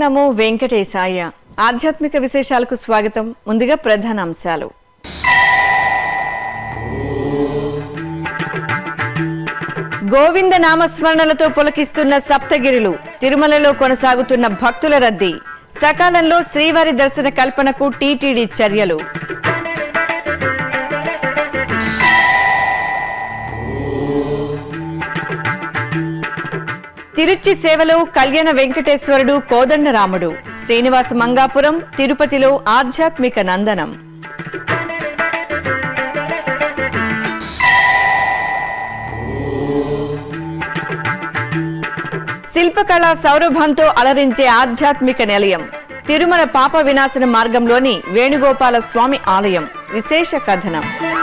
నమో వెంకటేశాయ ఆధ్యాత్మిక విశేషాలకు స్వాగతం ముందుగా ప్రధాన అంశాలు గోవింద నామస్మరణలతో పులకిస్తున్న సప్తగిరులు తిరుమలలో కొనసాగుతున్న భక్తుల రద్దీ సకాలంలో శ్రీవారి దర్శన కల్పనకు టీటీడీ చర్యలు తిరుచి సేవలో కళ్యాణ వెంకటేశ్వరుడు కోదండరాముడు శ్రీనివాస మంగాపురం తిరుపతిలో ఆధ్యాత్మిక నందనం శిల్పకళా సౌరభంతో అలరించే ఆధ్యాత్మిక నిలయం తిరుమల పాప వినాశన మార్గంలోని వేణుగోపాల స్వామి ఆలయం విశేష కథనం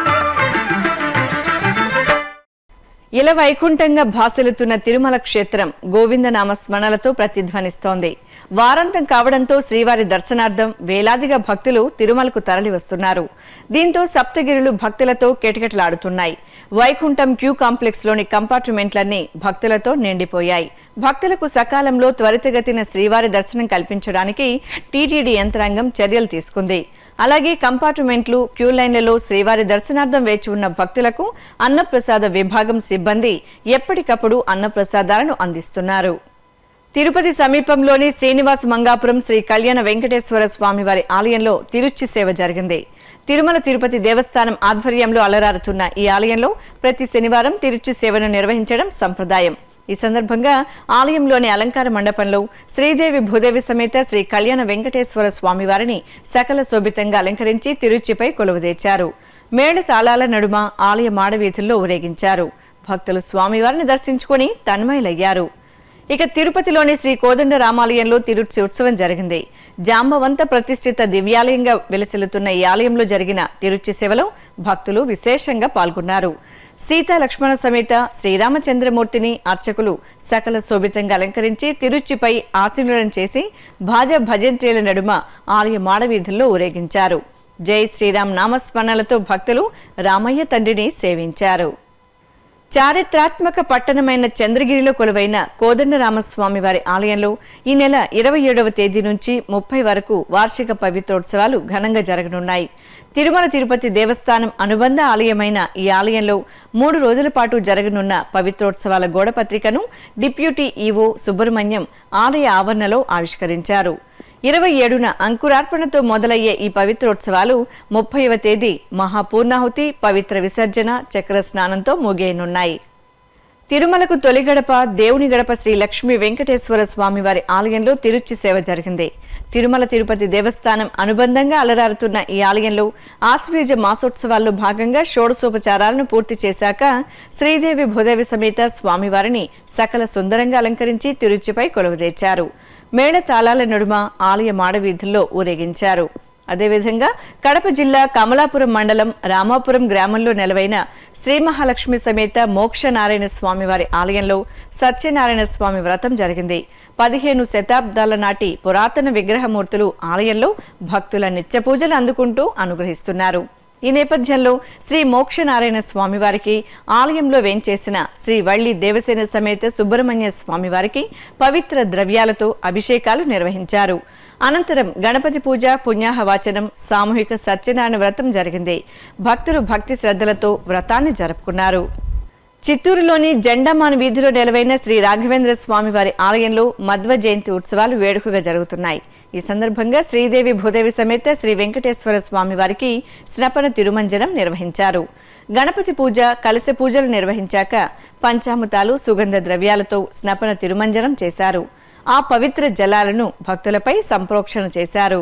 ఇల వైకుంఠంగా భాసలుతున్న తిరుమల క్షేత్రం గోవిందనామ స్మరణలతో ప్రతిధ్వనిస్తోంది వారాంతం కావడంతో శ్రీవారి దర్శనార్థం వేలాదిగా భక్తులు తిరుమలకు తరలి వస్తున్నారు దీంతో సప్తగిరులు భక్తులతో కెటకెటలాడుతున్నాయి వైకుంఠం క్యూ కాంప్లెక్స్ లోని కంపార్ట్మెంట్లన్నీ భక్తులతో నిండిపోయాయి భక్తులకు సకాలంలో త్వరితగతిన శ్రీవారి దర్శనం కల్పించడానికి టీటీడీ యంత్రాంగం చర్యలు తీసుకుంది అలాగే కంపార్ట్మెంట్లు క్యూ లైన్లలో శ్రీవారి దర్శనార్థం వేచి ఉన్న భక్తులకు అన్నప్రసాద విభాగం సిబ్బంది ఎప్పటికప్పుడు అన్నప్రసాదాలను అందిస్తున్నారు తిరుపతి సమీపంలోని శ్రీనివాస మంగాపురం శ్రీ కళ్యాణ వెంకటేశ్వర స్వామివారి ఆలయంలో తిరుచి సేవ జరిగింది తిరుమల తిరుపతి దేవస్థానం ఆధ్వర్యంలో అలరారుతున్న ఈ ఆలయంలో ప్రతి శనివారం తిరుచి సేవను నిర్వహించడం సంప్రదాయం ఈ సందర్భంగా ఆలయంలోని అలంకార మండపంలో శ్రీదేవి భూదేవి సమేత శ్రీ కళ్యాణ వెంకటేశ్వర స్వామివారిని సకల శోభితంగా అలంకరించి తిరుచిపై కొలువుదీర్చారు మేళ తాళాల నడుమ ఆలయ మాడవీధుల్లో ఊరేగించారు భక్తులు స్వామివారిని దర్శించుకుని తన్మయులయ్యారు ఇక తిరుపతిలోని శ్రీ కోదండ రామాలయంలో తిరుచి ఉత్సవం జరిగింది జాంబవంత ప్రతిష్ఠిత దివ్యాలయంగా వెలసిల్లుతున్న ఈ ఆలయంలో జరిగిన తిరుచి సేవలో భక్తులు విశేషంగా పాల్గొన్నారు సీతా లక్ష్మణ సమేత శ్రీరామచంద్రమూర్తిని అర్చకులు సకల శోభితంగా అలంకరించి తిరుచిపై ఆశీనులను చేసి భాజ భజంత్రీల నడుమ ఆలయ మాడవీధుల్లో ఊరేగించారు జై శ్రీరామ్ నామస్మరణలతో భక్తులు రామయ్య తండ్రిని సేవించారు చారిత్రాత్మక పట్టణమైన చంద్రగిరిలో కొలువైన కోదండరామస్వామి వారి ఆలయంలో ఈ నెల ఇరవై ఏడవ తేదీ నుంచి ముప్పై వరకు వార్షిక పవిత్రోత్సవాలు ఘనంగా జరగనున్నాయి తిరుమల తిరుపతి దేవస్థానం అనుబంధ ఆలయమైన ఈ ఆలయంలో మూడు రోజుల పాటు జరగనున్న పవిత్రోత్సవాల గోడపత్రికను డిప్యూటీ ఈవో సుబ్రహ్మణ్యం ఆలయ ఆవరణలో ఆవిష్కరించారు ఇరవై ఏడున అంకురార్పణతో మొదలయ్యే ఈ పవిత్రోత్సవాలు ముప్పైవ తేదీ మహాపూర్ణాహుతి పవిత్ర విసర్జన చక్ర స్నానంతో ముగియనున్నాయి తిరుమలకు తొలి గడప దేవుని గడప శ్రీ లక్ష్మీ వెంకటేశ్వర స్వామివారి ఆలయంలో తిరుచి సేవ జరిగింది తిరుమల తిరుపతి దేవస్థానం అనుబంధంగా అలరారుతున్న ఈ ఆలయంలో ఆశ్వీజ మాసోత్సవాల్లో భాగంగా షోడశోపచారాలను పూర్తి చేశాక శ్రీదేవి భూదేవి సమేత స్వామివారిని సకల సుందరంగా అలంకరించి తిరుచిపై కొలువుదీర్చారు మేళ తాళాల నడుమ ఆలయ మాడవీధుల్లో ఊరేగించారు అదేవిధంగా కడప జిల్లా కమలాపురం మండలం రామాపురం గ్రామంలో నెలవైన శ్రీ మహాలక్ష్మి సమేత మోక్షనారాయణ స్వామి వారి ఆలయంలో సత్యనారాయణ స్వామి వ్రతం జరిగింది పదిహేను శతాబ్దాల నాటి పురాతన విగ్రహమూర్తులు ఆలయంలో భక్తుల నిత్య పూజలు అందుకుంటూ అనుగ్రహిస్తున్నారు ఈ నేపథ్యంలో శ్రీ మోక్షనారాయణ స్వామివారికి ఆలయంలో వేంచేసిన శ్రీ వల్లి దేవసేన సమేత సుబ్రహ్మణ్య స్వామివారికి పవిత్ర ద్రవ్యాలతో అభిషేకాలు నిర్వహించారు అనంతరం గణపతి పూజ పుణ్యాహవాచనం సామూహిక సత్యనారాయణ వ్రతం జరిగింది భక్తులు భక్తి శ్రద్ధలతో వ్రతాన్ని జరుపుకున్నారు చిత్తూరులోని జెండామాన్ వీధిలో నెలవైన శ్రీ రాఘవేంద్ర స్వామి వారి ఆలయంలో మధ్వ జయంతి ఉత్సవాలు వేడుకగా జరుగుతున్నాయి ఈ సందర్భంగా శ్రీదేవి భూదేవి సమేత శ్రీ వెంకటేశ్వర స్వామి వారికి స్నపన తిరుమంజనం నిర్వహించారు గణపతి పూజ కలశ పూజలు నిర్వహించాక పంచామృతాలు సుగంధ ద్రవ్యాలతో స్నపన తిరుమంజనం చేశారు ఆ పవిత్ర జలాలను భక్తులపై సంప్రోక్షణ చేశారు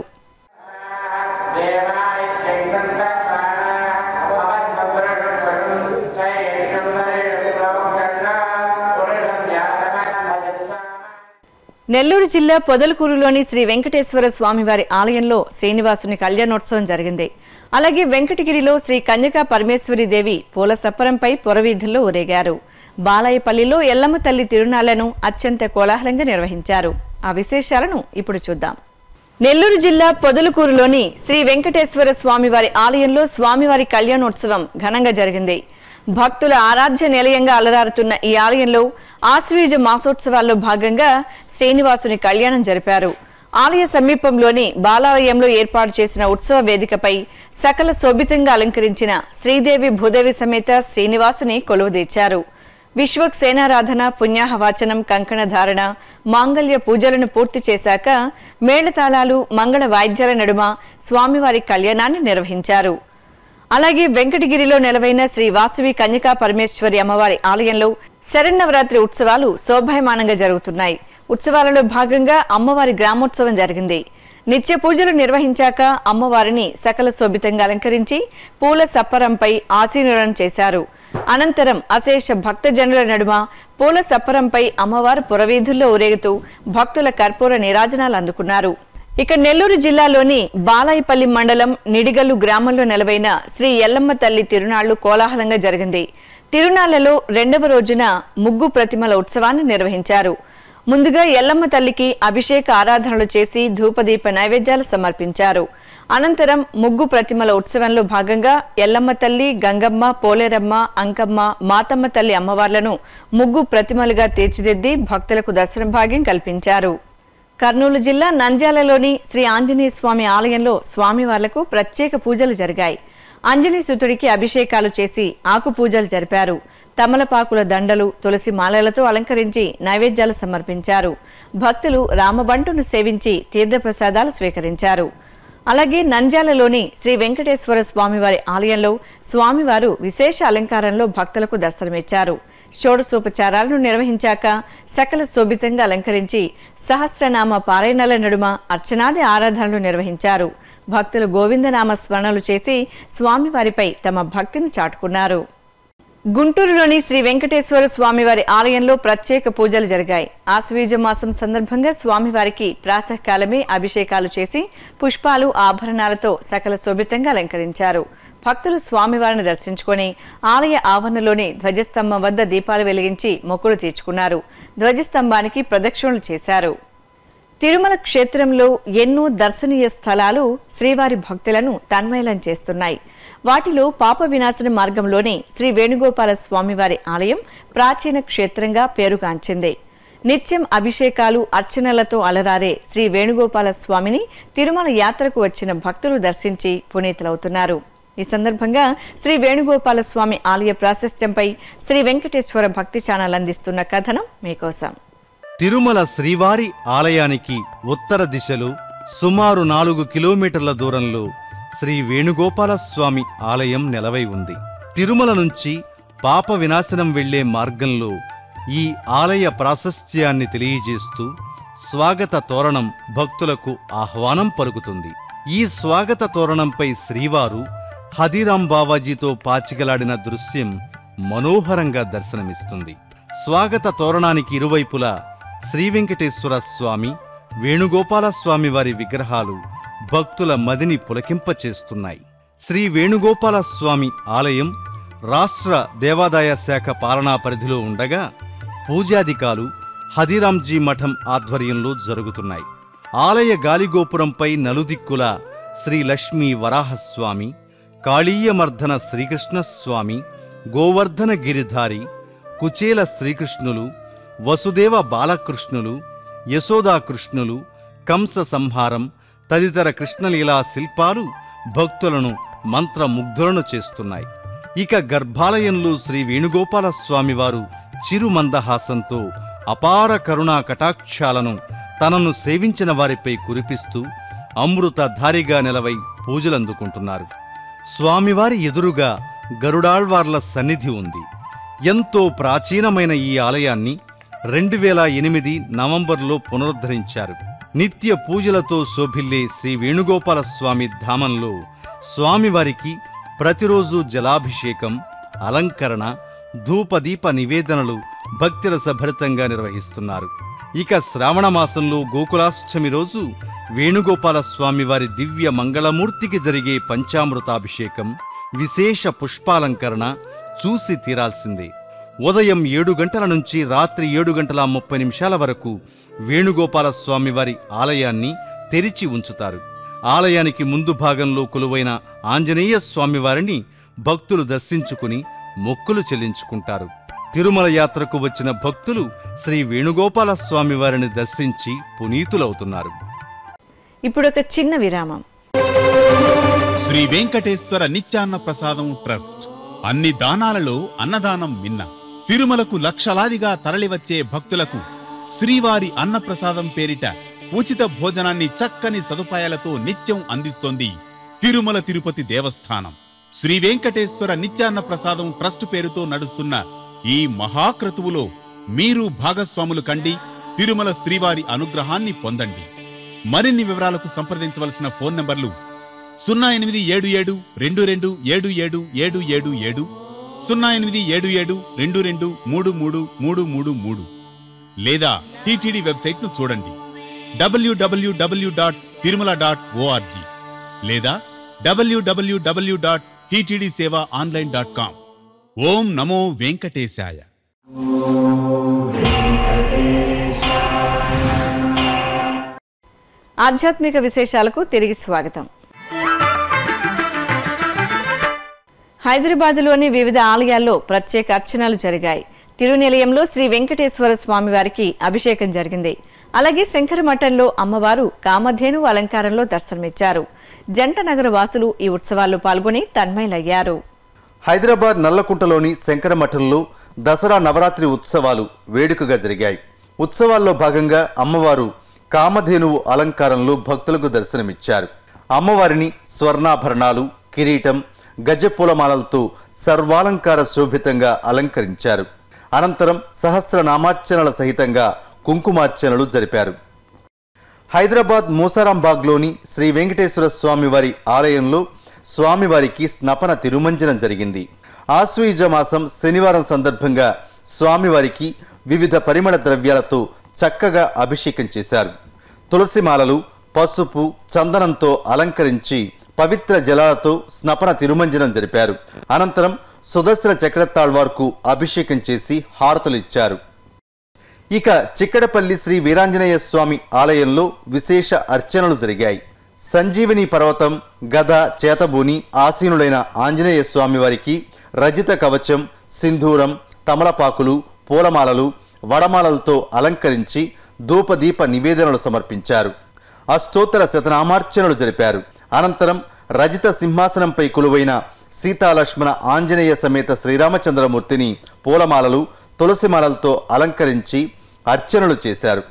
నెల్లూరు జిల్లా పొదలకూరులోని శ్రీ వెంకటేశ్వర స్వామివారి ఆలయంలో శ్రీనివాసుని కళ్యాణోత్సవం జరిగింది అలాగే వెంకటగిరిలో శ్రీ కన్యకా పరమేశ్వరి దేవి పూల సప్పరంపై పొరవీధుల్లో ఊరేగారు బాలాయపల్లిలో ఎల్లమ్మ తల్లి తిరునాళ్లను అత్యంత కోలాహలంగా నిర్వహించారు ఆ విశేషాలను ఇప్పుడు చూద్దాం నెల్లూరు జిల్లా పొదలకూరులోని శ్రీ వెంకటేశ్వర స్వామివారి ఆలయంలో స్వామివారి కళ్యాణోత్సవం ఘనంగా జరిగింది భక్తుల ఆరాధ్య నిలయంగా అలరారుతున్న ఈ ఆలయంలో ఆశ్వీజ మాసోత్సవాల్లో భాగంగా శ్రీనివాసుని కళ్యాణం జరిపారు ఆలయ సమీపంలోని బాలాలయంలో ఏర్పాటు చేసిన ఉత్సవ వేదికపై సకల శోభితంగా అలంకరించిన శ్రీదేవి భూదేవి సమేత శ్రీనివాసుని కొలువుదీర్చారు విశ్వక్ సేనారాధన పుణ్యాహవాచనం కంకణ ధారణ మాంగళ్య పూజలను పూర్తి చేశాక మేళతాళాలు మంగళ వాయిద్యాల నడుమ స్వామివారి కళ్యాణాన్ని నిర్వహించారు అలాగే వెంకటగిరిలో నెలవైన శ్రీ వాసవి కన్యకా పరమేశ్వరి అమ్మవారి ఆలయంలో శరన్నవరాత్రి ఉత్సవాలు శోభాయమానంగా జరుగుతున్నాయి ఉత్సవాలలో భాగంగా అమ్మవారి గ్రామోత్సవం జరిగింది నిత్య పూజలు నిర్వహించాక అమ్మవారిని సకల శోభితంగా అలంకరించి పూల సప్పరంపై ఆసీనులను చేశారు అనంతరం అశేష భక్తజనుల నడుమ పూల సప్పరంపై అమ్మవారు పురవీధుల్లో ఊరేగుతూ భక్తుల కర్పూర నీరాజనాలు అందుకున్నారు ఇక నెల్లూరు జిల్లాలోని బాలాయిపల్లి మండలం నిడిగల్లు గ్రామంలో నెలవైన శ్రీ ఎల్లమ్మ తల్లి తిరునాళ్లు కోలాహలంగా జరిగింది తిరునాళ్లలో రెండవ రోజున ముగ్గు ప్రతిమల ఉత్సవాన్ని నిర్వహించారు ముందుగా ఎల్లమ్మ తల్లికి అభిషేక ఆరాధనలు చేసి ధూపదీప నైవేద్యాలు సమర్పించారు అనంతరం ముగ్గు ప్రతిమల ఉత్సవంలో భాగంగా ఎల్లమ్మ తల్లి గంగమ్మ పోలేరమ్మ అంకమ్మ మాతమ్మ తల్లి అమ్మవార్లను ముగ్గు ప్రతిమలుగా తీర్చిదిద్ది భక్తులకు దర్శన భాగ్యం కల్పించారు కర్నూలు జిల్లా నంద్యాలలోని శ్రీ ఆంజనేయ స్వామి ఆలయంలో స్వామివార్లకు ప్రత్యేక పూజలు జరిగాయి ఆంజనేయ సుతుడికి అభిషేకాలు చేసి ఆకు పూజలు జరిపారు తమలపాకుల దండలు తులసి మాలలతో అలంకరించి నైవేద్యాలు సమర్పించారు భక్తులు రామబంటును సేవించి తీర్థప్రసాదాలు స్వీకరించారు అలాగే నంద్యాలలోని శ్రీ వెంకటేశ్వర స్వామివారి ఆలయంలో స్వామివారు విశేష అలంకారంలో భక్తులకు దర్శనమిచ్చారు షోడశోపచారాలను నిర్వహించాక సకల శోభితంగా అలంకరించి సహస్రనామ పారాయణల నడుమ అర్చనాది ఆరాధనలు నిర్వహించారు భక్తులు గోవిందనామ స్మరణలు చేసి స్వామివారిపై తమ భక్తిని చాటుకున్నారు గుంటూరులోని శ్రీ వెంకటేశ్వర స్వామివారి ఆలయంలో ప్రత్యేక పూజలు జరిగాయి ఆశ్వీజ మాసం సందర్భంగా స్వామివారికి ప్రాతకాలమే అభిషేకాలు చేసి పుష్పాలు ఆభరణాలతో సకల శోభితంగా అలంకరించారు భక్తులు స్వామివారిని దర్శించుకొని ఆలయ ఆవరణలోని ధ్వజస్తంభం వద్ద దీపాలు వెలిగించి మొక్కులు తీర్చుకున్నారు ధ్వజస్తంభానికి ప్రదక్షిణలు చేశారు తిరుమల క్షేత్రంలో ఎన్నో దర్శనీయ స్థలాలు శ్రీవారి భక్తులను తన్మయలం చేస్తున్నాయి వాటిలో పాప వినాశన మార్గంలోని శ్రీ వేణుగోపాల స్వామివారి ఆలయం ప్రాచీన క్షేత్రంగా పేరుగాంచింది నిత్యం అభిషేకాలు అర్చనలతో అలరారే శ్రీ వేణుగోపాల స్వామిని తిరుమల యాత్రకు వచ్చిన భక్తులు దర్శించి పునీతులవుతున్నారు ఈ సందర్భంగా శ్రీ వేణుగోపాల స్వామి ఆలయ ప్రాశస్త్యంపై శ్రీ వెంకటేశ్వర భక్తి ఛానల్ అందిస్తున్న కథనం మీకోసం తిరుమల శ్రీవారి ఆలయానికి ఉత్తర దిశలో సుమారు నాలుగు కిలోమీటర్ల దూరంలో శ్రీ వేణుగోపాల స్వామి ఆలయం నెలవై ఉంది తిరుమల నుంచి పాప వినాశనం వెళ్లే మార్గంలో ఈ ఆలయ ప్రాశస్త్యాన్ని తెలియజేస్తూ స్వాగత తోరణం భక్తులకు ఆహ్వానం పలుకుతుంది ఈ స్వాగత తోరణంపై శ్రీవారు హదిరాం బావాజీతో పాచికలాడిన దృశ్యం మనోహరంగా దర్శనమిస్తుంది స్వాగత తోరణానికి ఇరువైపులా శ్రీ వెంకటేశ్వర స్వామి వేణుగోపాల స్వామి వారి విగ్రహాలు భక్తుల మదిని పులకింపచేస్తున్నాయి శ్రీ వేణుగోపాల స్వామి ఆలయం రాష్ట్ర దేవాదాయ శాఖ పాలనా పరిధిలో ఉండగా పూజాధికాలు హదిరాంజీ మఠం ఆధ్వర్యంలో జరుగుతున్నాయి ఆలయ గాలిగోపురంపై నలుదిక్కుల శ్రీ లక్ష్మీ వరాహస్వామి కాళీయమర్ధన శ్రీకృష్ణస్వామి గోవర్ధన గిరిధారి కుచేల శ్రీకృష్ణులు వసుదేవ బాలకృష్ణులు యశోదాకృష్ణులు కంస సంహారం తదితర కృష్ణలీలా శిల్పాలు భక్తులను మంత్రముగ్ధులను చేస్తున్నాయి ఇక గర్భాలయంలో శ్రీ వేణుగోపాల స్వామివారు చిరుమందహాసంతో అపార కరుణా కటాక్షాలను తనను సేవించిన వారిపై కురిపిస్తూ అమృతధారిగా నిలవై పూజలందుకుంటున్నారు స్వామివారి ఎదురుగా గరుడాళ్వార్ల సన్నిధి ఉంది ఎంతో ప్రాచీనమైన ఈ ఆలయాన్ని రెండు వేల ఎనిమిది నవంబర్లో పునరుద్ధరించారు నిత్య పూజలతో శోభిల్లే శ్రీ వేణుగోపాల స్వామి ధామంలో స్వామివారికి ప్రతిరోజు జలాభిషేకం అలంకరణ ధూపదీప నివేదనలు భక్తిరసభరితంగా నిర్వహిస్తున్నారు ఇక శ్రావణ మాసంలో గోకులాష్టమి రోజు వేణుగోపాల స్వామివారి దివ్య మంగళమూర్తికి జరిగే పంచామృతాభిషేకం విశేష పుష్పాలంకరణ చూసి తీరాల్సిందే ఉదయం ఏడు గంటల నుంచి రాత్రి ఏడు గంటల ముప్పై నిమిషాల వరకు వేణుగోపాల స్వామివారి ఆలయాన్ని తెరిచి ఉంచుతారు ఆలయానికి ముందు భాగంలో కొలువైన ఆంజనేయ స్వామివారిని భక్తులు దర్శించుకుని మొక్కులు చెల్లించుకుంటారు తిరుమల యాత్రకు వచ్చిన భక్తులు శ్రీ వేణుగోపాల స్వామివారిని దర్శించి పునీతులవుతున్నారు ఇప్పుడు ఒక చిన్న విరామం శ్రీ వెంకటేశ్వర నిత్యాన్న ప్రసాదం ట్రస్ట్ అన్ని దానాలలో అన్నదానం మిన్న తిరుమలకు లక్షలాదిగా తరలివచ్చే భక్తులకు శ్రీవారి అన్నప్రసాదం పేరిట ఉచిత భోజనాన్ని చక్కని సదుపాయాలతో నిత్యం అందిస్తోంది తిరుమల తిరుపతి దేవస్థానం శ్రీ వెంకటేశ్వర నిత్యాన్న ప్రసాదం ట్రస్ట్ పేరుతో నడుస్తున్న ఈ మహాక్రతువులో మీరు భాగస్వాములు కండి తిరుమల శ్రీవారి అనుగ్రహాన్ని పొందండి మరిన్ని వివరాలకు సంప్రదించవలసిన ఫోన్ నంబర్లు సున్నా ఎనిమిది ఏడు ఏడు రెండు రెండు ఏడు ఏడు ఏడు ఏడు ఏడు సున్నా ఎనిమిది ఏడు ఏడు రెండు రెండు మూడు మూడు మూడు మూడు మూడు లేదా టీటీడీ వెబ్సైట్ ను చూడండి WWW dot Tirumala dot ORG లేదా WWW dot TTD seva online dot com ఓం నమో వెంకటేశాయ ఆధ్యాత్మిక విశేషాలకు తిరిగి స్వాగతం హైదరాబాద్లోని వివిధ ఆలయాల్లో ప్రత్యేక అర్చనలు జరిగాయి తిరునిలయంలో శ్రీ వెంకటేశ్వర స్వామి వారికి అభిషేకం జరిగింది అలాగే శంకరమఠంలో అమ్మవారు కామధేను అలంకారంలో దర్శనమిచ్చారు జంట నగర వాసులు ఈ ఉత్సవాల్లో పాల్గొని తన్మయులయ్యారు హైదరాబాద్ నల్లకుంటలోని శంకరమఠంలో దసరా నవరాత్రి ఉత్సవాలు వేడుకగా జరిగాయి ఉత్సవాల్లో భాగంగా అమ్మవారు కామధేనువు అలంకారంలో భక్తులకు దర్శనమిచ్చారు అమ్మవారిని స్వర్ణాభరణాలు కిరీటం గజపూలమాలలతో సర్వాలంకార శోభితంగా అలంకరించారు అనంతరం సహస్రనామార్చనల సహితంగా కుంకుమార్చనలు జరిపారు హైదరాబాద్ మూసారాంబాగ్లోని శ్రీ వెంకటేశ్వర స్వామివారి ఆలయంలో స్వామివారికి స్నపన తిరుమంజనం జరిగింది ఆశ్వయుజ మాసం శనివారం సందర్భంగా స్వామివారికి వివిధ పరిమళ ద్రవ్యాలతో చక్కగా అభిషేకం చేశారు తులసిమాలలు పసుపు చందనంతో అలంకరించి పవిత్ర జలాలతో స్నపన తిరుమంజనం జరిపారు అనంతరం సుదర్శన చక్రతాళ్వార్కు అభిషేకం చేసి హారతులిచ్చారు ఇక చిక్కడపల్లి శ్రీ వీరాంజనేయ స్వామి ఆలయంలో విశేష అర్చనలు జరిగాయి సంజీవిని పర్వతం గద చేతబూని ఆసీనుడైన ఆంజనేయ స్వామి వారికి రజిత కవచం సింధూరం తమలపాకులు పూలమాలలు వడమాలలతో అలంకరించి ధూపదీప నివేదనలు సమర్పించారు అష్టోత్తర శతనామార్చనలు జరిపారు అనంతరం రజిత సింహాసనంపై కొలువైన సీతాలక్ష్మణ ఆంజనేయ సమేత శ్రీరామచంద్రమూర్తిని పూలమాలలు తులసిమాలలతో అలంకరించి అర్చనలు చేశారు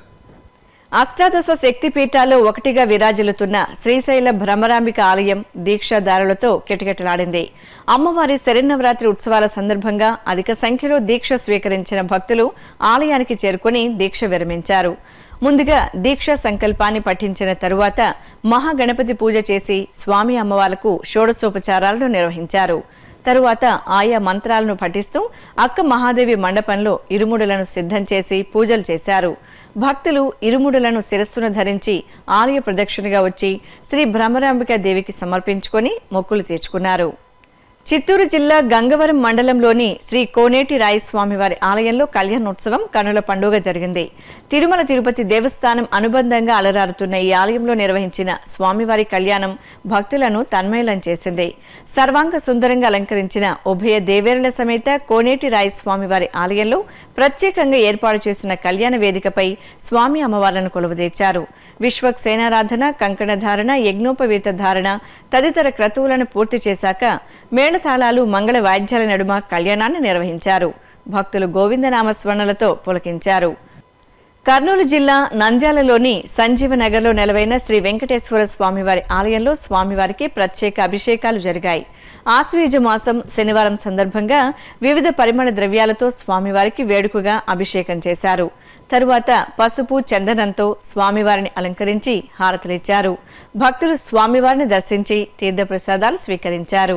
అష్టాదశ శక్తి పీఠాల్లో ఒకటిగా విరాజిల్లుతున్న శ్రీశైల భ్రమరాంబిక ఆలయం దీక్షాదారులతో కిటకిటలాడింది అమ్మవారి శరన్నవరాత్రి ఉత్సవాల సందర్భంగా అధిక సంఖ్యలో దీక్ష స్వీకరించిన భక్తులు ఆలయానికి చేరుకుని దీక్ష విరమించారు ముందుగా దీక్ష సంకల్పాన్ని పఠించిన తరువాత మహాగణపతి పూజ చేసి స్వామి అమ్మవార్లకు షోడశోపచారాలను నిర్వహించారు తరువాత ఆయా మంత్రాలను పఠిస్తూ అక్క మహాదేవి మండపంలో ఇరుముడులను సిద్ధం చేసి పూజలు చేశారు భక్తులు ఇరుముడులను శిరస్సును ధరించి ఆలయ ప్రదక్షిణగా వచ్చి శ్రీ భ్రమరాంబిక దేవికి సమర్పించుకొని మొక్కులు తీర్చుకున్నారు చిత్తూరు జిల్లా గంగవరం మండలంలోని శ్రీ కోనేటి రాయస్వామివారి ఆలయంలో కళ్యాణోత్సవం కనుల పండుగ జరిగింది తిరుమల తిరుపతి దేవస్థానం అనుబంధంగా అలరారుతున్న ఈ ఆలయంలో నిర్వహించిన స్వామివారి కళ్యాణం భక్తులను తన్మయలం చేసింది సర్వాంగ సుందరంగా అలంకరించిన ఉభయ దేవేరుల సమేత కోనేటి రాయస్వామివారి ఆలయంలో ప్రత్యేకంగా ఏర్పాటు చేసిన కళ్యాణ వేదికపై స్వామి అమ్మవార్లను కొలువుదీర్చారు విశ్వక్సేనారాధన కంకణ ధారణ యజ్ఞోపవీత ధారణ తదితర క్రతువులను పూర్తి చేశాక మేళతాళాలు మంగళ వాయిద్యాల నడుమ కళ్యాణాన్ని నిర్వహించారు భక్తులు గోవిందనామ స్మరణలతో పులకించారు కర్నూలు జిల్లా నంద్యాలలోని సంజీవనగర్లో నెలవైన శ్రీ వెంకటేశ్వర స్వామివారి ఆలయంలో స్వామివారికి ప్రత్యేక అభిషేకాలు జరిగాయి ఆశ్వీజ మాసం శనివారం సందర్భంగా వివిధ పరిమళ ద్రవ్యాలతో స్వామివారికి వేడుకగా అభిషేకం చేశారు తరువాత పసుపు చందనంతో స్వామివారిని అలంకరించి హారతలిచ్చారు భక్తులు స్వామివారిని దర్శించి తీర్థప్రసాదాలు స్వీకరించారు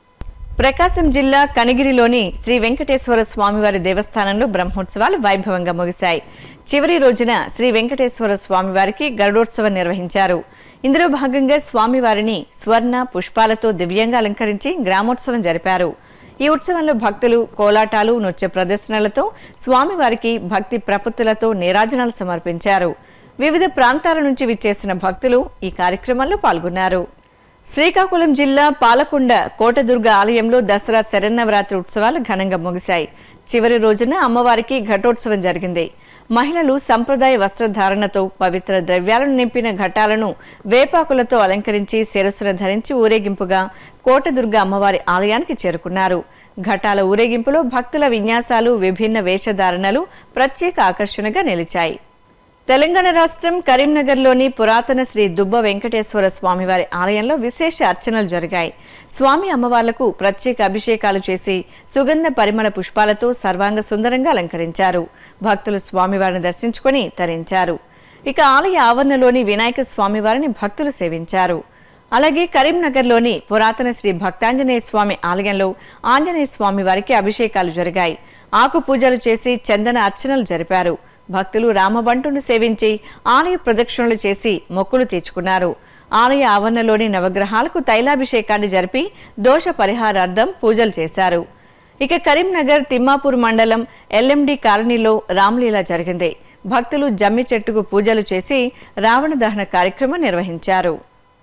ప్రకాశం జిల్లా కనిగిరిలోని శ్రీ వెంకటేశ్వర స్వామివారి దేవస్థానంలో బ్రహ్మోత్సవాలు వైభవంగా ముగిశాయి చివరి రోజున శ్రీ వెంకటేశ్వర స్వామివారికి గరుడోత్సవం నిర్వహించారు ఇందులో భాగంగా స్వామివారిని స్వర్ణ పుష్పాలతో దివ్యంగా అలంకరించి గ్రామోత్సవం జరిపారు ఈ ఉత్సవంలో భక్తులు కోలాటాలు నృత్య ప్రదర్శనలతో స్వామివారికి భక్తి ప్రపత్తులతో నీరాజనాలు సమర్పించారు వివిధ ప్రాంతాల నుంచి విచ్చేసిన భక్తులు ఈ కార్యక్రమంలో పాల్గొన్నారు శ్రీకాకుళం జిల్లా పాలకొండ కోటదుర్గ ఆలయంలో దసరా శరన్నవరాత్రి ఉత్సవాలు ఘనంగా ముగిశాయి చివరి రోజున అమ్మవారికి ఘటోత్సవం జరిగింది మహిళలు సంప్రదాయ వస్త్రధారణతో పవిత్ర ద్రవ్యాలను నింపిన ఘటాలను వేపాకులతో అలంకరించి శిరస్సున ధరించి ఊరేగింపుగా కోటదుర్గ అమ్మవారి ఆలయానికి చేరుకున్నారు ఘటాల ఊరేగింపులో భక్తుల విన్యాసాలు విభిన్న వేషధారణలు ప్రత్యేక ఆకర్షణగా నిలిచాయి తెలంగాణ రాష్ట్రం కరీంనగర్లోని పురాతన శ్రీ దుబ్బ వెంకటేశ్వర స్వామివారి ఆలయంలో విశేష అర్చనలు జరిగాయి స్వామి అమ్మవార్లకు ప్రత్యేక అభిషేకాలు చేసి సుగంధ పరిమళ పుష్పాలతో సర్వాంగ సుందరంగా అలంకరించారు భక్తులు స్వామివారిని దర్శించుకొని తరించారు ఇక ఆలయ ఆవరణలోని వినాయక స్వామివారిని భక్తులు సేవించారు అలాగే కరీంనగర్లోని పురాతన శ్రీ భక్తాంజనేయ స్వామి ఆలయంలో ఆంజనేయ స్వామి వారికి అభిషేకాలు జరిగాయి ఆకు పూజలు చేసి చందన అర్చనలు జరిపారు భక్తులు రామబంటును సేవించి ఆలయ ప్రదక్షిణలు చేసి మొక్కులు తీర్చుకున్నారు ఆలయ ఆవరణలోని నవగ్రహాలకు తైలాభిషేకాన్ని జరిపి దోష పరిహారార్థం పూజలు చేశారు ఇక కరీంనగర్ తిమ్మాపూర్ మండలం ఎల్ఎండి కాలనీలో రామ్లీలా జరిగింది భక్తులు జమ్మి చెట్టుకు పూజలు చేసి రావణ దహన కార్యక్రమం నిర్వహించారు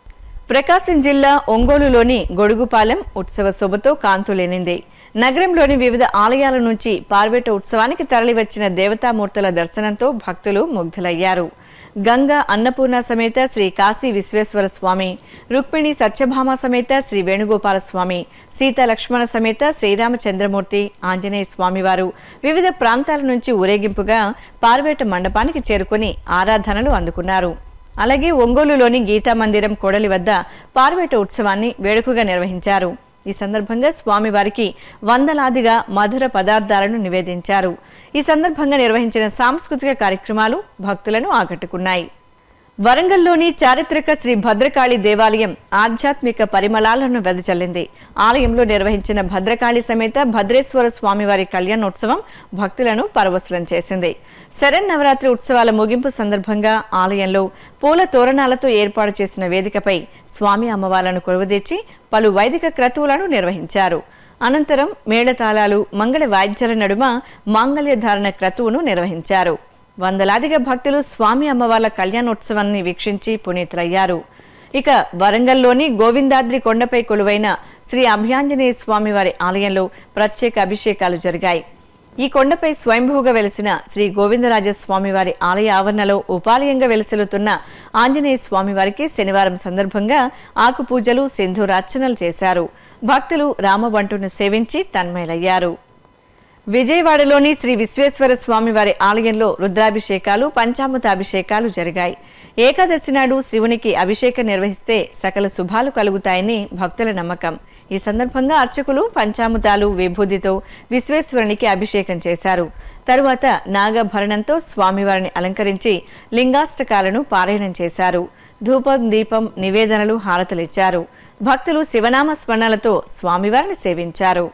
ప్రకాశం జిల్లా ఒంగోలులోని గొడుగుపాలెం ఉత్సవ శోభతో కాంతులేనింది నగరంలోని వివిధ ఆలయాల నుంచి పార్వేట ఉత్సవానికి తరలివచ్చిన దేవతామూర్తుల దర్శనంతో భక్తులు ముగ్ధులయ్యారు గంగా అన్నపూర్ణ సమేత శ్రీ కాశీ విశ్వేశ్వర స్వామి రుక్మిణి సత్యభామ సమేత శ్రీ వేణుగోపాల స్వామి సీత లక్ష్మణ సమేత శ్రీరామచంద్రమూర్తి ఆంజనేయ స్వామివారు వివిధ ప్రాంతాల నుంచి ఊరేగింపుగా పార్వేట మండపానికి చేరుకుని ఆరాధనలు అందుకున్నారు అలాగే ఒంగోలులోని గీతా మందిరం కోడలి వద్ద పార్వేట ఉత్సవాన్ని వేడుకగా నిర్వహించారు ఈ సందర్భంగా స్వామివారికి వందలాదిగా మధుర పదార్థాలను నివేదించారు ఈ సందర్భంగా నిర్వహించిన సాంస్కృతిక కార్యక్రమాలు భక్తులను ఆకట్టుకున్నాయి వరంగల్లోని చారిత్రక శ్రీ భద్రకాళి దేవాలయం ఆధ్యాత్మిక పరిమళాలను వెదజల్లింది ఆలయంలో నిర్వహించిన భద్రకాళి సమేత భద్రేశ్వర స్వామివారి కళ్యాణోత్సవం భక్తులను పరవశులం చేసింది శరన్నవరాత్రి ఉత్సవాల ముగింపు సందర్భంగా ఆలయంలో పూల తోరణాలతో ఏర్పాటు చేసిన వేదికపై స్వామి అమ్మవార్లను కొలువుదీర్చి పలు వైదిక క్రతువులను నిర్వహించారు అనంతరం మేళతాళాలు మంగళ వాయిద్యాల నడుమ మాంగళ్య ధారణ క్రతువును నిర్వహించారు వందలాదిగా భక్తులు స్వామి అమ్మవార్ల కళ్యాణోత్సవాన్ని వీక్షించి పునీతులయ్యారు ఇక వరంగల్లోని గోవిందాద్రి కొండపై కొలువైన శ్రీ అభయాంజనేయ స్వామివారి ఆలయంలో ప్రత్యేక అభిషేకాలు జరిగాయి ఈ కొండపై స్వయంభూగా వెలిసిన శ్రీ గోవిందరాజ స్వామివారి ఆలయ ఆవరణలో ఉపాలయంగా వెలిసిల్లుతున్న ఆంజనేయ స్వామివారికి శనివారం సందర్భంగా ఆకు పూజలు సింధూరార్చనలు చేశారు భక్తులు రామబంటును సేవించి తన్మయులయ్యారు విజయవాడలోని శ్రీ విశ్వేశ్వర స్వామివారి ఆలయంలో రుద్రాభిషేకాలు పంచామృతాభిషేకాలు జరిగాయి ఏకాదశి నాడు శివునికి అభిషేకం నిర్వహిస్తే సకల శుభాలు కలుగుతాయని భక్తుల నమ్మకం ఈ సందర్భంగా అర్చకులు పంచామృతాలు విభూతితో విశ్వేశ్వరునికి అభిషేకం చేశారు తరువాత నాగభరణంతో స్వామివారిని అలంకరించి లింగాష్టకాలను పారాయణం చేశారు ధూపం దీపం నివేదనలు హారతలిచ్చారు భక్తులు శివనామ స్మరణలతో స్వామివారిని సేవించారు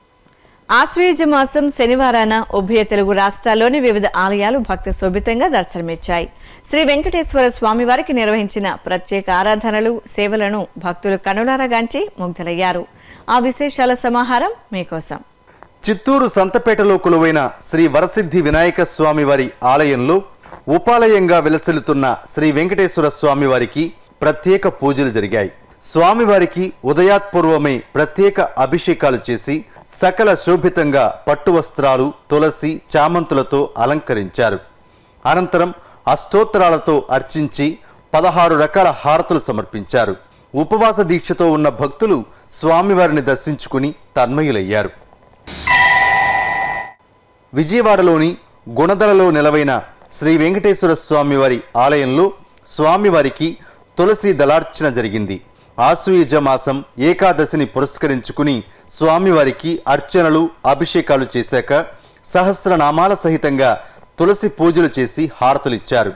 ఆశ్వేజ మాసం శనివారాన ఉభయ తెలుగు రాష్ట్రాల్లోని వివిధ ఆలయాలు భక్త శోభితంగా దర్శనమిచ్చాయి శ్రీ వెంకటేశ్వర స్వామివారికి నిర్వహించిన ప్రత్యేక ఆరాధనలు సేవలను భక్తులు కనులారగాంచి ముగ్ధులయ్యారు ఆ విశేషాల సమాహారం మీకోసం చిత్తూరు సంతపేటలో కొలువైన శ్రీ వరసిద్ధి వినాయక స్వామి వారి ఆలయంలో ఉపాలయంగా విలసిల్లుతున్న శ్రీ వెంకటేశ్వర స్వామి వారికి ప్రత్యేక పూజలు జరిగాయి స్వామివారికి ఉదయాత్పూర్వమే ప్రత్యేక అభిషేకాలు చేసి సకల శోభితంగా పట్టు వస్త్రాలు తులసి చామంతులతో అలంకరించారు అనంతరం అష్టోత్తరాలతో అర్చించి పదహారు రకాల హారతులు సమర్పించారు ఉపవాస దీక్షతో ఉన్న భక్తులు స్వామివారిని దర్శించుకుని తన్మయులయ్యారు విజయవాడలోని గుణదలలో నెలవైన శ్రీ వెంకటేశ్వర స్వామివారి ఆలయంలో స్వామివారికి తులసి దళార్చన జరిగింది ఆశ్వయుజ మాసం ఏకాదశిని పురస్కరించుకుని స్వామివారికి అర్చనలు అభిషేకాలు చేశాక సహస్రనామాల సహితంగా తులసి పూజలు చేసి హారతులిచ్చారు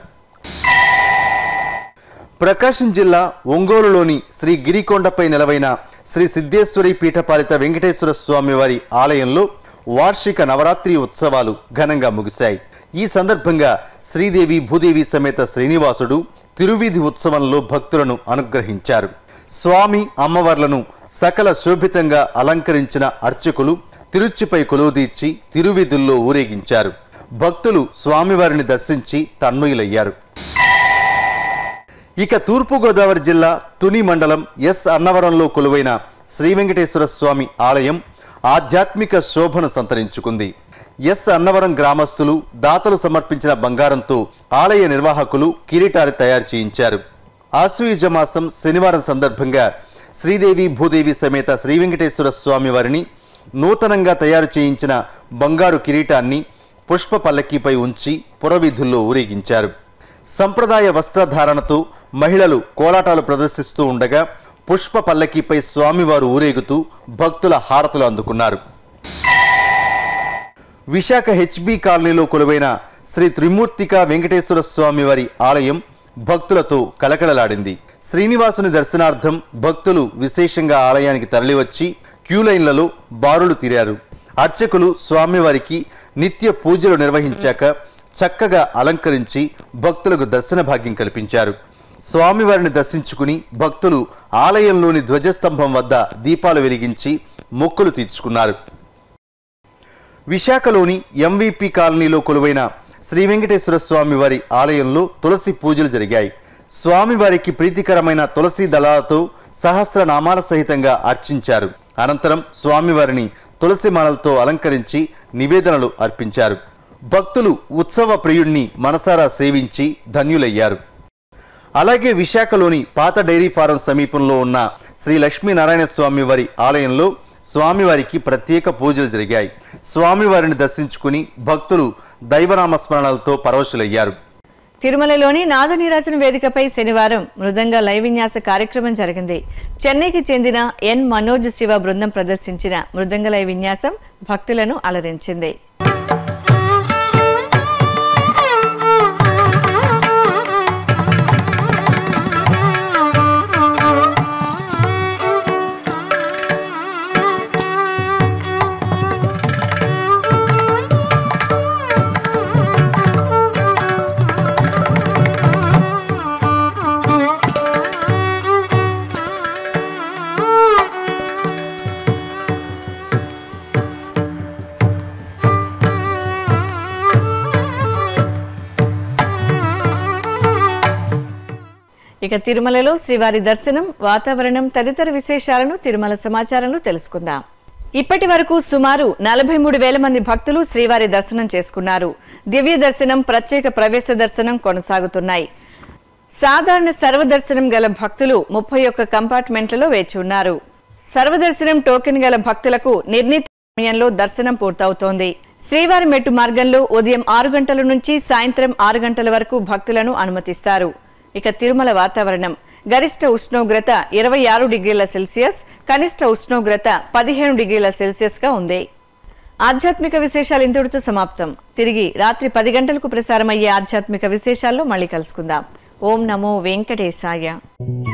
ప్రకాశం జిల్లా ఒంగోలులోని శ్రీ గిరికొండపై నెలవైన శ్రీ సిద్ధేశ్వరి పీఠపాలిత వెంకటేశ్వర స్వామివారి ఆలయంలో వార్షిక నవరాత్రి ఉత్సవాలు ఘనంగా ముగిశాయి ఈ సందర్భంగా శ్రీదేవి భూదేవి సమేత శ్రీనివాసుడు తిరువీధి ఉత్సవంలో భక్తులను అనుగ్రహించారు స్వామి అమ్మవార్లను సకల శోభితంగా అలంకరించిన అర్చకులు తిరుచిపై కొలువుదీర్చి తిరువీధుల్లో ఊరేగించారు భక్తులు స్వామివారిని దర్శించి తన్మయులయ్యారు ఇక తూర్పుగోదావరి జిల్లా తుని మండలం ఎస్ అన్నవరంలో కొలువైన శ్రీ వెంకటేశ్వర స్వామి ఆలయం ఆధ్యాత్మిక శోభను సంతరించుకుంది ఎస్ అన్నవరం గ్రామస్తులు దాతలు సమర్పించిన బంగారంతో ఆలయ నిర్వాహకులు కిరీటాన్ని తయారు చేయించారు ఆశ్వయుజ మాసం శనివారం సందర్భంగా శ్రీదేవి భూదేవి సమేత శ్రీ వెంకటేశ్వర స్వామి వారిని నూతనంగా తయారు చేయించిన బంగారు కిరీటాన్ని పుష్ప పల్లకీపై ఉంచి పురవీధుల్లో ఊరేగించారు సంప్రదాయ వస్త్రధారణతో మహిళలు కోలాటాలు ప్రదర్శిస్తూ ఉండగా పుష్ప పల్లకీపై స్వామివారు ఊరేగుతూ భక్తుల హారతులు అందుకున్నారు విశాఖ హెచ్బి కాలనీలో కొలువైన శ్రీ త్రిమూర్తిక వెంకటేశ్వర స్వామి వారి ఆలయం భక్తులతో కలకలలాడింది శ్రీనివాసుని దర్శనార్థం భక్తులు విశేషంగా ఆలయానికి తరలివచ్చి క్యూ లైన్లలో బారులు తీరారు అర్చకులు స్వామివారికి నిత్య పూజలు నిర్వహించాక చక్కగా అలంకరించి భక్తులకు దర్శన భాగ్యం కల్పించారు స్వామివారిని దర్శించుకుని భక్తులు ఆలయంలోని ధ్వజస్తంభం వద్ద దీపాలు వెలిగించి మొక్కులు తీర్చుకున్నారు విశాఖలోని ఎంవిపి కాలనీలో కొలువైన శ్రీ వెంకటేశ్వర స్వామి వారి ఆలయంలో తులసి పూజలు జరిగాయి స్వామివారికి ప్రీతికరమైన తులసి దళాలతో సహస్రనామాల సహితంగా అర్చించారు అనంతరం స్వామివారిని తులసి మాలలతో అలంకరించి నివేదనలు అర్పించారు భక్తులు ఉత్సవ ప్రియుణ్ణి మనసారా సేవించి ధన్యులయ్యారు అలాగే విశాఖలోని పాత డైరీ ఫారం సమీపంలో ఉన్న శ్రీ లక్ష్మీనారాయణ స్వామి వారి ఆలయంలో స్వామివారికి ప్రత్యేక పూజలు జరిగాయి స్వామివారిని దర్శించుకుని భక్తులు దైవనామ స్మరణలతో పరవశులయ్యారు తిరుమలలోని నాదనీరాజన వేదికపై శనివారం మృదంగ లైవ్ విన్యాస కార్యక్రమం జరిగింది చెన్నైకి చెందిన ఎన్ మనోజ్ శివ బృందం ప్రదర్శించిన మృదంగ లైవ్ విన్యాసం భక్తులను అలరించింది ఇక తిరుమలలో శ్రీవారి దర్శనం వాతావరణం తదితర విశేషాలను తిరుమల సమాచారంలో తెలుసుకుందాం ఇప్పటి వరకు సుమారు నలభై మూడు వేల మంది భక్తులు శ్రీవారి దర్శనం చేసుకున్నారు దివ్య దర్శనం ప్రత్యేక ప్రవేశ దర్శనం కొనసాగుతున్నాయి సాధారణ సర్వదర్శనం గల భక్తులు ముప్పై ఒక్క కంపార్ట్మెంట్లలో వేచి ఉన్నారు సర్వదర్శనం టోకెన్ గల భక్తులకు నిర్ణీత సమయంలో దర్శనం పూర్తవుతోంది శ్రీవారి మెట్టు మార్గంలో ఉదయం ఆరు గంటల నుంచి సాయంత్రం ఆరు గంటల వరకు భక్తులను అనుమతిస్తారు ఇక తిరుమల వాతావరణం గరిష్ట ఉష్ణోగ్రత ఇరవై ఆరు డిగ్రీల సెల్సియస్ కనిష్ట ఉష్ణోగ్రత పదిహేను డిగ్రీల సెల్సియస్ గా ఉంది ఆధ్యాత్మిక విశేషాలు ఇంతటితో సమాప్తం తిరిగి రాత్రి పది గంటలకు ప్రసారమయ్యే ఆధ్యాత్మిక విశేషాల్లో మళ్ళీ కలుసుకుందాం ఓం నమో వెంకటేశాయ